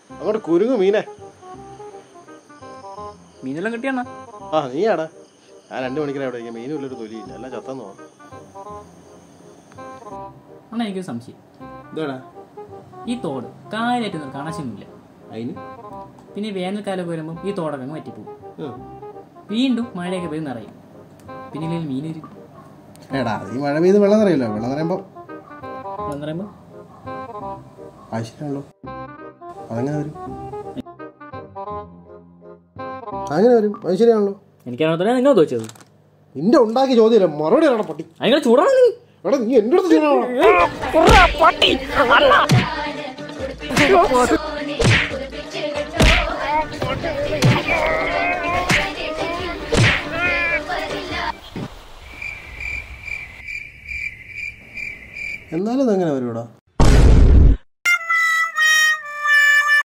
അങ്ങോട്ട് കുരുങ്ങു മീനെ മീനെല്ലാം കിട്ടിയാണോ ആ നീയാടാ ഞാൻ രണ്ട് മണിക്കൂർ അവിടെ ഇരിക്കാം മീനും ഇല്ലൊരു തൊലിയില്ല എല്ലാം ചത്തെന്ന് തോന്നുന്നു അണ്ണാ എനിക്കൊരു സംശയം ഇതാടാ ഈ തോട് കാര്യമായിട്ടൊന്നും കാണാൻ ശരിയില്ല അതിന് പിന്നെ വേനൽക്കാലമൊക്കെ വരുമ്പോൾ ഈ തോടൊക്കെ അങ്ങ് വറ്റിപ്പോകും ഉം. വീണ്ടും മഴയൊക്കെ പെയ്ത് നിറയും പിന്നെ ഇതിൽ മീൻ വരും എടാ ഈ മഴ പെയ്ത് വെള്ളം നിറയില്ല വെള്ളം നിറയുമ്പോൾ എന്ന് പറയുമ്പോൾ ആവശ്യമാണല്ലോ അതങ്ങനെ വരും അങ്ങനെ വരും അത് ശരിയാണല്ലോ എനിക്കറിയാത്ത നിങ്ങൾ ചോദിച്ചത് നിന്റെ ഉണ്ടാക്കിയ ചോദ്യമല്ല മറുപടി ആണോ പട്ടി അതിങ്ങൾ ചൂടാണ് നീ എടാ നീ എൻ്റെ അടുത്ത് ചെയ്യണോ എന്നാലും അതെങ്ങനെ വരും ഇവിടെ